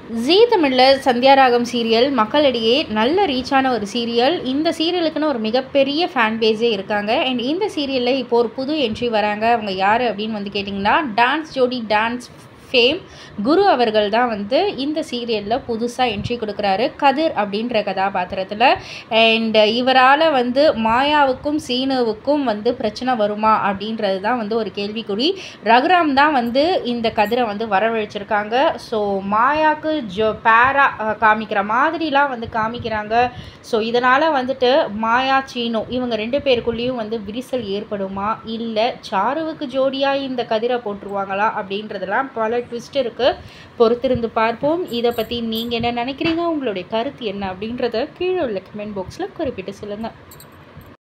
ஜீ தமிழில் சந்தியாராகம் சீரியல் மக்களிடையே நல்ல ரீச்சான ஒரு சீரியல் இந்த சீரியலுக்குன்னு ஒரு மிகப்பெரிய ஃபேன் பேஸே இருக்காங்க அண்ட் இந்த சீரியலில் இப்போ ஒரு புது என்ட்ரி வராங்க அவங்க யார் அப்படின்னு வந்து கேட்டிங்கன்னா டான்ஸ் ஜோடி டான்ஸ் ஃபேம் குரு அவர்கள் தான் வந்து இந்த சீரியலில் புதுசாக என்ட்ரி கொடுக்குறாரு கதிர் அப்படின்ற கதாபாத்திரத்தில் அண்ட் இவரால் வந்து மாயாவுக்கும் சீனுவுக்கும் வந்து பிரச்சனை வருமா அப்படின்றது தான் வந்து ஒரு கேள்விக்குறி ரகுராம் தான் வந்து இந்த கதிரை வந்து வரவழைச்சிருக்காங்க ஸோ மாயாவுக்கு ஜோ பேரா அஹ், காமிக்கிற மாதிரிலாம் வந்து காமிக்கிறாங்க ஸோ இதனால் வந்துட்டு மாயா சீனு இவங்க ரெண்டு பேருக்குள்ளேயும் வந்து விரிசல் ஏற்படுமா இல்லை சாருவுக்கு ஜோடியாக இந்த கதிரை போட்டுருவாங்களா அப்படின்றதெல்லாம் பல ட்விஸ்ட் இருக்குது பொறுத்திருந்து பார்ப்போம் இதை பற்றி நீங்கள் என்ன நினைக்கிறீங்க உங்களுடைய கருத்து என்ன அப்படின்றத கீழே உள்ள கமெண்ட் பாக்ஸில் குறிப்பிட்டு சொல்லுங்கள்